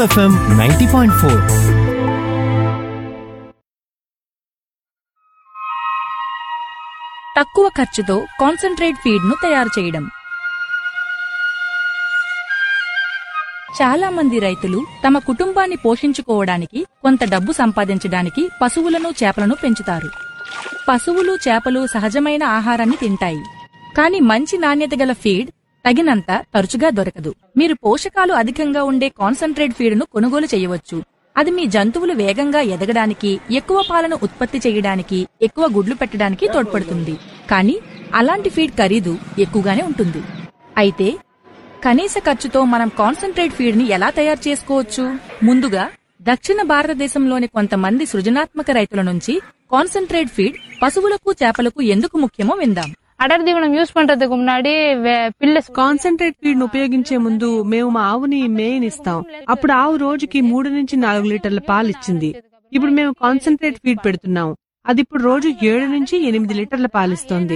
FM ninety point four తక్కువ ఖర్చుతో concentrate feed ను తయారు చేయడం చాలా మంది రైతులు తమ కుటుంబాన్ని పోషించుకోవడానికి కొంత డబ్బు సంపాదించడానికి పశువులను చేపలను పెంచుతారు పశువులు చేపలు సహజమైన ఆహారాన్ని తింటాయి కానీ మంచి నాణ్యత గల ఫీడ్ తగినంత తరచుగా దొరకదు మీరు పోషకాలు అధికంగా ఉండే కాన్సంట్రేట్ ఫీడ్ ను కొనుగోలు చేయవచ్చు అది మీ జంతువులు వేగంగా ఎదగడానికి ఎక్కువ పాలను ఉత్పత్తి చేయడానికి ఎక్కువ గుడ్లు పెట్టడానికి తోడ్పడుతుంది కానీ అలాంటి ఫీడ్ ఖరీదు ఎక్కువగానే ఉంటుంది అయితే కనీస ఖర్చుతో మనం కాన్సంట్రేట్ ఫీడ్ ని ఎలా తయారు చేసుకోవచ్చు ముందుగా దక్షిణ భారతదేశంలోని కొంతమంది సృజనాత్మక రైతుల నుంచి కాన్సంట్రేట్ ఫీడ్ పశువులకు చేపలకు ఎందుకు ముఖ్యమో విందాం அடர் தீவனம் யூஸ் பண்றதுக்கு முன்னாடி வே- பில்லு కాన్సన్ట్రేట్ ఫీడ్ ను ఉపయోగించే ముందు మేము మా ఆవుని మేయనిస్తాం అప్పుడు ఆవు రోజుకి మూడు నుంచి నాలుగు లీటర్ల పాలు ఇచ్చింది ఇప్పుడు మేము కాన్సన్ట్రేట్ ఫీడ్ పెడుతున్నాం అది ఇప్పుడు రోజు ఏడు నుంచి ఎనిమిది లీటర్ల పాలిస్తోంది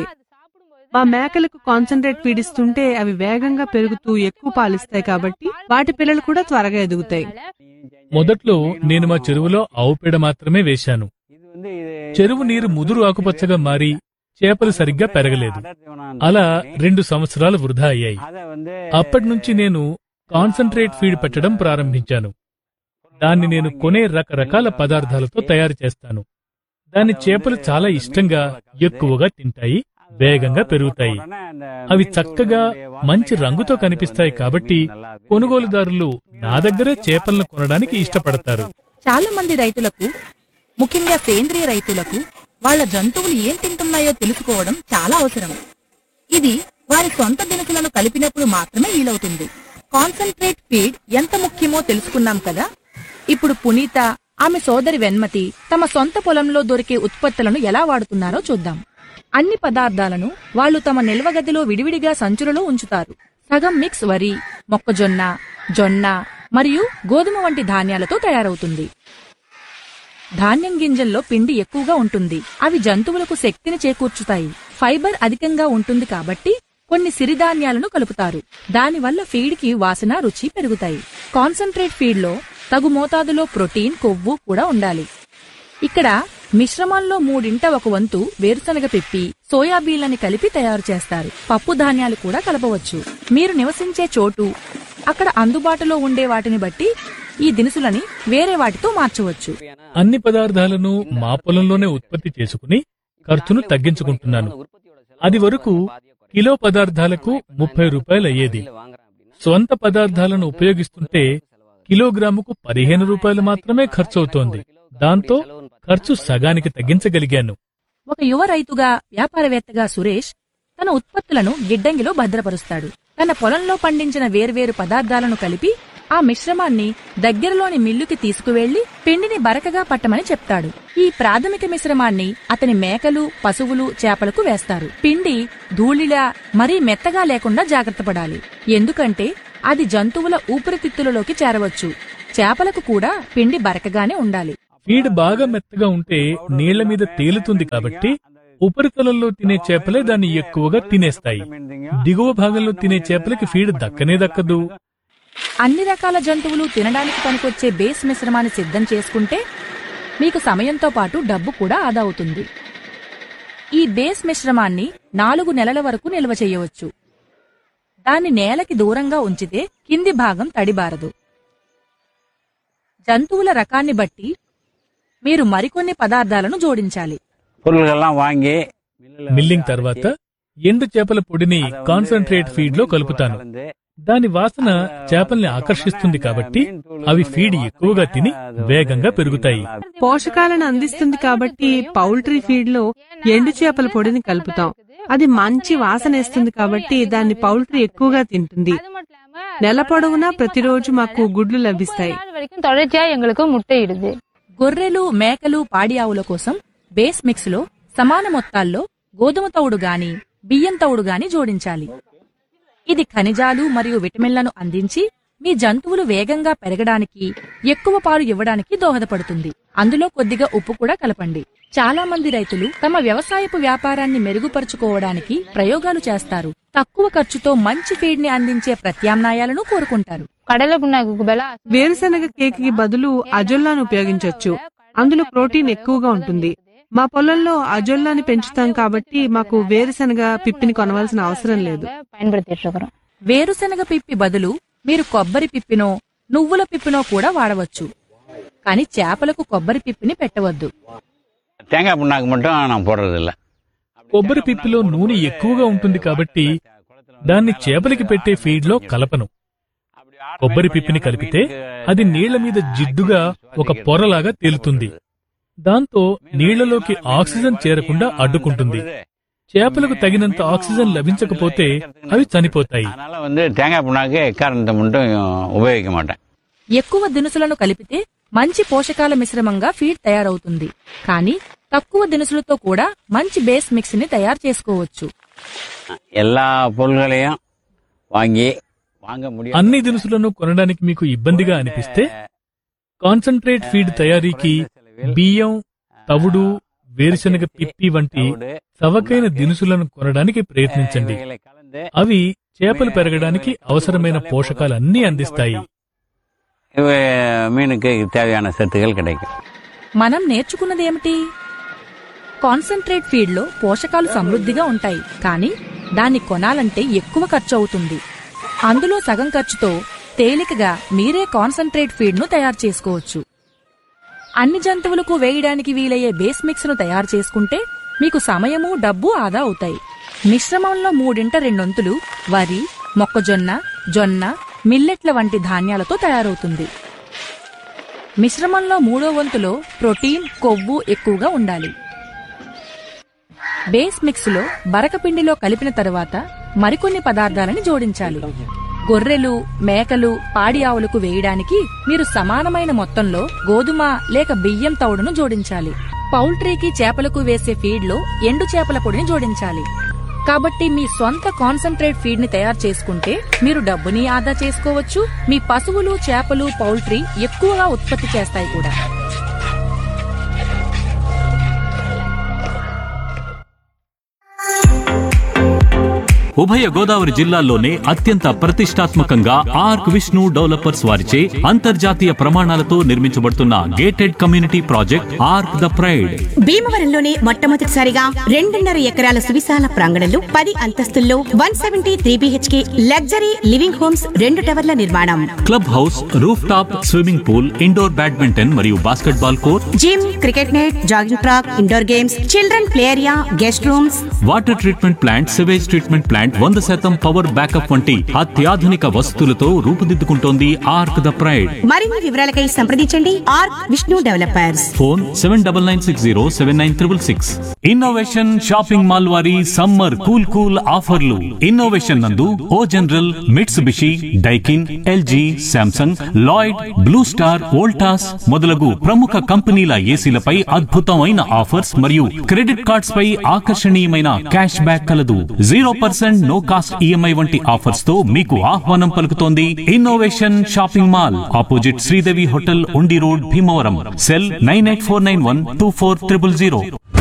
మా మేకలకు కాన్సన్ట్రేట్ ఫీడ్ ఇస్తుంటే అవి వేగంగా పెరుగుతూ ఎక్కువ పాలిస్తాయి కాబట్టి వాటి పిల్లలు కూడా త్వరగా ఎదుగుతాయి మొదట్లో నేను మా చెరువులో ఆవు పేడ మాత్రమే వేశాను చెరువు నీరు ముదురు ఆకుపచ్చగా మారి చేపలు సరిగ్గా పెరగలేదు అలా రెండు సంవత్సరాలు వృధా అయ్యాయి అప్పటి నుంచి నేను కాన్సంట్రేట్ ఫీడ్ పెట్టడం ప్రారంభించాను దాన్ని నేను కొనే రకరకాల పదార్థాలతో తయారు చేస్తాను దాన్ని చేపలు చాలా ఇష్టంగా ఎక్కువగా తింటాయి వేగంగా పెరుగుతాయి అవి చక్కగా మంచి రంగుతో కనిపిస్తాయి కాబట్టి కొనుగోలుదారులు నా దగ్గరే చేపలను కొనడానికి ఇష్టపడతారు చాలా మంది రైతులకు ముఖ్యంగా సేంద్రియ రైతులకు వాళ్ళ జంతువులు ఏం తింటున్నాయో తెలుసుకోవడం చాలా అవసరం ఇది వారి సొంత దినుసులను కలిపినప్పుడు మాత్రమే వీలవుతుంది కాన్సంట్రేట్ ఫీడ్ ఎంత ముఖ్యమో తెలుసుకున్నాం కదా ఇప్పుడు పునీత ఆమె సోదరి వెన్మతి తమ సొంత పొలంలో దొరికే ఉత్పత్తులను ఎలా వాడుతున్నారో చూద్దాం అన్ని పదార్థాలను వాళ్ళు తమ నిల్వ గదిలో విడివిడిగా సంచులలో ఉంచుతారు సగం మిక్స్ వరి మొక్కజొన్న జొన్న మరియు గోధుమ వంటి ధాన్యాలతో తయారవుతుంది ధాన్యం గింజల్లో పిండి ఎక్కువగా ఉంటుంది అవి జంతువులకు శక్తిని చేకూర్చుతాయి ఫైబర్ అధికంగా ఉంటుంది కాబట్టి కొన్ని సిరిధాన్యాలను కలుపుతారు దానివల్ల ఫీడ్కి వాసన రుచి పెరుగుతాయి కాన్సంట్రేట్ ఫీడ్లో తగు మోతాదులో ప్రోటీన్ కొవ్వు కూడా ఉండాలి ఇక్కడ మిశ్రమంలో మూడింట ఒక వంతు వేరుశనగ పిప్పి సోయాబీన్లని కలిపి తయారు చేస్తారు పప్పు ధాన్యాలు కూడా కలపవచ్చు మీరు నివసించే చోటు అక్కడ అందుబాటులో ఉండే వాటిని బట్టి ఈ దినుసులని వేరే వాటితో మార్చవచ్చు అన్ని పదార్థాలను మా పొలంలోనే ఉత్పత్తి చేసుకుని ఖర్చును తగ్గించుకుంటున్నాను అది వరకు కిలో పదార్థాలకు ముప్పై రూపాయలు అయ్యేది స్వంత పదార్థాలను ఉపయోగిస్తుంటే కిలోగ్రాముకు పదిహేను రూపాయలు మాత్రమే ఖర్చవుతోంది దాంతో ఖర్చు సగానికి తగ్గించగలిగాను ఒక యువ రైతుగా వ్యాపారవేత్తగా సురేష్ తన ఉత్పత్తులను గిడ్డంగిలో భద్రపరుస్తాడు తన పొలంలో పండించిన వేర్వేరు పదార్థాలను కలిపి ఆ మిశ్రమాన్ని దగ్గరలోని మిల్లుకి తీసుకువెళ్లి పిండిని బరకగా పట్టమని చెప్తాడు ఈ ప్రాథమిక మిశ్రమాన్ని అతని మేకలు పశువులు చేపలకు వేస్తారు పిండి ధూళిలా మరీ మెత్తగా లేకుండా జాగ్రత్త పడాలి ఎందుకంటే అది జంతువుల ఊపిరితిత్తులలోకి చేరవచ్చు చేపలకు కూడా పిండి బరకగానే ఉండాలి ఫీడ్ బాగా మెత్తగా ఉంటే నీళ్ల మీద తేలుతుంది కాబట్టి ఉపరితలంలో తినే చేపలే దాన్ని ఎక్కువగా తినేస్తాయి దిగువ భాగంలో తినే చేపలకి ఫీడ్ దక్కనే దక్కదు అన్ని రకాల జంతువులు తినడానికి పనికొచ్చే బేస్ మిశ్రమాన్ని సిద్ధం చేసుకుంటే మీకు సమయంతో పాటు డబ్బు కూడా ఆదా అవుతుంది ఈ బేస్ మిశ్రమాన్ని నాలుగు నెలల వరకు నిల్వ చేయవచ్చు దాన్ని నేలకి దూరంగా ఉంచితే కింది భాగం తడిబారదు జంతువుల రకాన్ని బట్టి మీరు మరికొన్ని పదార్థాలను జోడించాలి பொருள்கள்லாம் வாங்கி మిల్లింగ్ తర్వాత ఎండు చేపల పొడిని కాన్సన్ట్రేట్ ఫీడ్ లో కలుపుతాను దాని వాసన చేపల్ని ఆకర్షిస్తుంది కాబట్టి అవి ఫీడ్ ఎక్కువగా తిని వేగంగా పెరుగుతాయి పోషకాలను అందిస్తుంది కాబట్టి పౌల్ట్రీ ఫీడ్ లో ఎండు చేపల పొడిని కలుపుతాం అది మంచి వాసనేస్తుంది కాబట్టి దాన్ని పౌల్ట్రీ ఎక్కువగా తింటుంది నెల పొడవునా ప్రతిరోజు మాకు గుడ్లు లభిస్తాయి நாள் வரைக்கும் தொடர்ச்சியா எங்களுக்கு முட்டை இடுது గొర్రెలు మేకలు పాడి ఆవుల కోసం బేస్ మిక్స్ లో సమాన మొత్తాల్లో గోధుమ తవుడు గాని బియ్యం తవుడు గాని జోడించాలి ఇది ఖనిజాలు మరియు విటమిన్లను అందించి మీ జంతువులు వేగంగా పెరగడానికి ఎక్కువ పాలు ఇవ్వడానికి దోహదపడుతుంది అందులో కొద్దిగా ఉప్పు కూడా కలపండి చాలా మంది రైతులు తమ వ్యవసాయపు వ్యాపారాన్ని మెరుగుపరుచుకోవడానికి ప్రయోగాలు చేస్తారు తక్కువ ఖర్చుతో మంచి ఫీడ్ ని అందించే ప్రత్యామ్నాయాలను కోరుకుంటారు కడల పున్నాకు బెల వేరుశనగ కేక్ కి బదులు అజొల్లాను ఉపయోగించవచ్చు అందులో ప్రోటీన్ ఎక్కువగా ఉంటుంది మా పొలంలో అజొల్లాని పెంచుతాం కాబట్టి మాకు వేరుశనగ పిప్పిని కొనవలసిన అవసరం లేదు பயன்படுத்திட்டு இருக்கிறோம் వేరుశనగ పిప్పి బదులు మీరు కొబ్బరి పిప్పినో నువ్వుల పిప్పినో కూడా వాడవచ్చు కానీ చేపలకు కొబ్బరి పిప్పిని పెట్టవద్దు தேங்காய் புண்ணாக்கு மட்டும் நான் போடுறது இல்ல కొబ్బరి పిప్పిలో నూనె ఎక్కువగా ఉంటుంది కాబట్టి దాన్ని చేపలకి పెట్టే ఫీడ్ లో కలపను కొబ్బరి పిప్పిని కలిపితే అది నీళ్ల మీద జిడ్డుగా ఒక పొరలాగా తేలుతుంది దాంతో నీళ్లలోకి ఆక్సిజన్ చేరకుండా అడ్డుకుంటుంది చేపలకు తగినంత ఆక్సిజన్ లభించకపోతే అవి చనిపోతాయి அதனால வந்து தேங்காய் புண்ணாக்கு எக்காரணத்தை மட்டும் உபயோகிக்க மாட்டேன் ఎక్కువ దినుసులను కలిపితే మంచి పోషకాల మిశ్రమంగా ఫీడ్ తయారవుతుంది కానీ తక్కువ దినుసులతో కూడా మంచి బేస్ మిక్స్ ని తయారు చేసుకోవచ్చు எல்லா பொருள்களையும் வாங்கி வாங்க முடியும் అన్ని దినుసులను కొనడానికి మీకు ఇబ్బందిగా అనిపిస్తే కాన్సన్ట్రేట్ ఫీడ్ తయారీకి బియ్యం తవుడు వేరుశనగ పిప్పి వంటి చవకైన దినుసులను కొనడానికి ప్రయత్నించండి கலந்து అవి చేపలు పెరగడానికి అవసరమైన పోషకాలన్నీ అందిస్తాయి இவ மீனுக்கு தேவையான சத்துக்கள் கிடைக்கும் మనం నేర్చుకున్నదేమిటి కాన్సన్ట్రేట్ ఫీడ్ లో పోషకాలు సమృద్ధిగా ఉంటాయి కానీ దాన్ని కొనాలంటే ఎక్కువ ఖర్చు అవుతుంది అందులో సగం ఖర్చుతో తేలికగా మీరే కాన్సన్ట్రేట్ ఫీడ్ ను తయారు చేసుకోవచ్చు అన్ని జంతువులకు వేయడానికి వీలయ్యే బేస్ మిక్స్ ను తయారు చేసుకుంటే మీకు సమయము డబ్బు ఆదా అవుతాయి మిశ్రమంలో మూడింట రెండొంతులు వరి మొక్కజొన్న జొన్న మిల్లెట్ల వంటి ధాన్యాలతో తయారవుతుంది మిశ్రమంలో మూడో వంతులో ప్రోటీన్ కొవ్వు ఎక్కువగా ఉండాలి బేస్ మిక్స్ లో బరకపిండిలో కలిపిన తరువాత మరికొన్ని పదార్థాలని జోడించాలి గొర్రెలు మేకలు పాడి ఆవులకు వేయడానికి మీరు సమానమైన మొత్తంలో గోధుమ లేక బియ్యం తౌడును జోడించాలి పౌల్ట్రీకి చేపలకు వేసే ఫీడ్ లో ఎండు చేపల పొడిని జోడించాలి కాబట్టి మీ సొంత కాన్సన్ట్రేట్ ఫీడ్ ని తయారు చేసుకుంటే మీరు డబ్బుని ఆదా చేసుకోవచ్చు మీ పశువులు చేపలు పౌల్ట్రీ ఎక్కువగా ఉత్పత్తి చేస్తాయి కూడా ఉభయ గోదావరి జిల్లాల్లోనే అత్యంత ప్రతిష్టాత్మకంగా ఆర్క్ విష్ణు డెవలపర్స్ వారిచే అంతర్జాతీయ ప్రమాణాలతో నిర్మించబడుతున్న gated community project Arc the Pride భీమవరంలోనే మొట్టమొదటిసారిగా రెండున్నర ఎకరాల సువిశాల ప్రాంగణంలో పది అంతస్తుల్లో one seventy three BHK luxury living homes రెండు టవర్ల నిర్మాణం club house roof top swimming pool indoor badminton మరియు basketball court gym cricket net jogging track indoor games children play area guest rooms water treatment plant sewage treatment plant వంద శాతం power backup వంటి అత్యాధునిక వసతులతో రూపుదిద్దుకుంటోంది arc the pride మరిన్ని వివరాలకై సంప్రదించండి R Vishnu developers phone seven double nine six zero seven nine triple six Innovation shopping mall వారి summer cool cool ఆఫర్లు ఇన్నోవేషన్ నందు O General Mitsubishi Daikin LG Samsung Lloyd Blue Star Voltas మొదలగు ప్రముఖ కంపెనీల ఏసీలపై అద్భుతమైన ఆఫర్స్ మరియు క్రెడిట్ కార్డ్స్ పై ఆకర్షణీయమైన క్యాష్ బ్యాక్ కలదు zero percent no cost EMI వంటి ఆఫర్స్ తో మీకు ఆహ్వానం పలుకుతోంది Innovation shopping mall opposite Sridevi hotel Undi road Bhimavaram cell nine eight four nine one two four triple zero